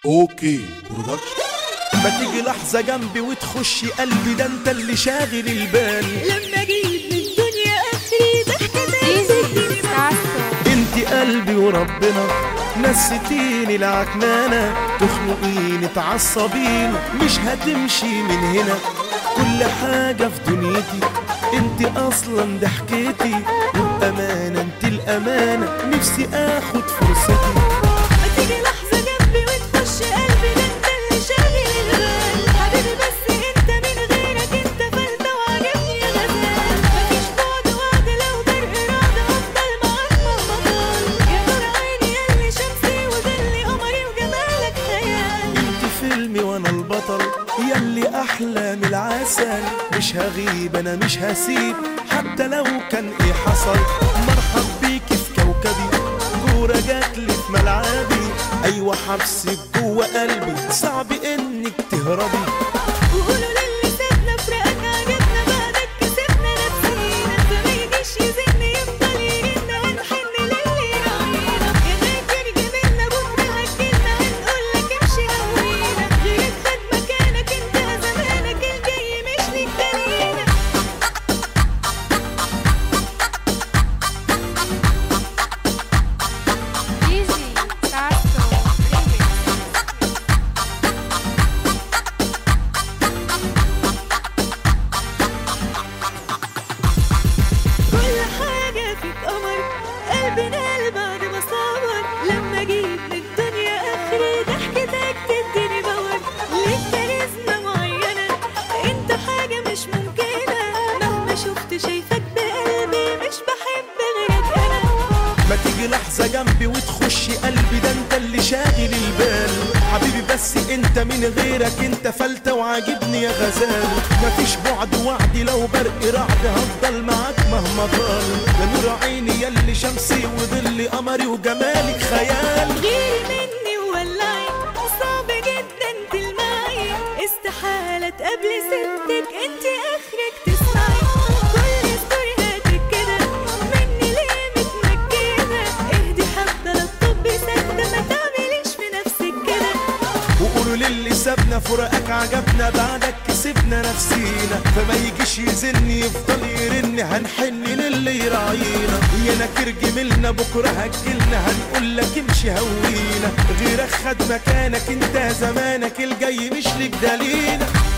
اوكي برودكشن ما تيجي لحظة جنبي وتخشي قلبي ده انت اللي شاغل البال لما اجيب من الدنيا اخري ضحكتك تديني انت قلبي وربنا نسيتيني العكنانة تخنقيني تعصبيني مش هتمشي من هنا كل حاجة في دنيتي انت اصلا ضحكتي وبأمانة انت الامانة نفسي اخد فرصتي ما تيجي لحظة جنبي وتخش قلبي ده انت اللي شاغل البال حبيبي بس انت من غيرك انت فلتة وعجبني يا غزال مفيش بعد وعد لو برق رعد افضل معاك مهما طال يا نور عيني ياللي شمسي وظلي قمري وجمالك خيال انت فيلمي وانا البطل ياللي احلى من العسل مش هغيب انا مش هسيب حتى لو كان ايه حصل مرحب بيكي في كوكبي كورة جاتلي في ملعبي ايوه حبسك جوه قلبي صعب انك تهربي وقولوا للي سابنا فراقك عجبنا بعدك كسبنا نفسينا فما يجيش يزن يفضل يرن هنحن للي راعينا يا فاكر جبنا بكره هتجيلنا هنقول لك امشي هوينا غيرك خد مكانك انت زمانك الجاي مش ليك تانينا Easy, Tasto, Remix. كل حاجة فيك قمر قلبي نال بعد ما صبر لما اجيب من الدنيا اخري ضحكتك تديني باور ليك كاريزما معينة انت حاجة مش ممكنة مهما شفت شايفك بقلبي مش بحب غيرك انا ما تيجي لحظة جنبي وتخشي قلبي ده انت اللي شاغل البال حبيبي بس انت من غيرك انت فلتة وعاجبني يا غزال مفيش بعد وعدي لو برق رعد هفضل معاك مهما طال يا نور عيني ياللي شمسي وظلي قمري وجمالك خيال غيري مني وولعي صعب جدا تلمعي استحالة تقابلي ستك انت اخرك تسمعي كل ستوريهاتك كده مني ليه متمكنة اهدي حبة للطب سكتة ما تعمليش في نفسك كده وقولوا للي سابنا فراقك عجبنا بعدك كسبنا نفسينا فما يجيش يزن يفضل يرن هنحن للي يراعينا يا نكر جميلنا بكره هتجيلنا هنقول لك امشي هوينا غيرك خد مكانك انت زمانك الجاي مش لك دلينا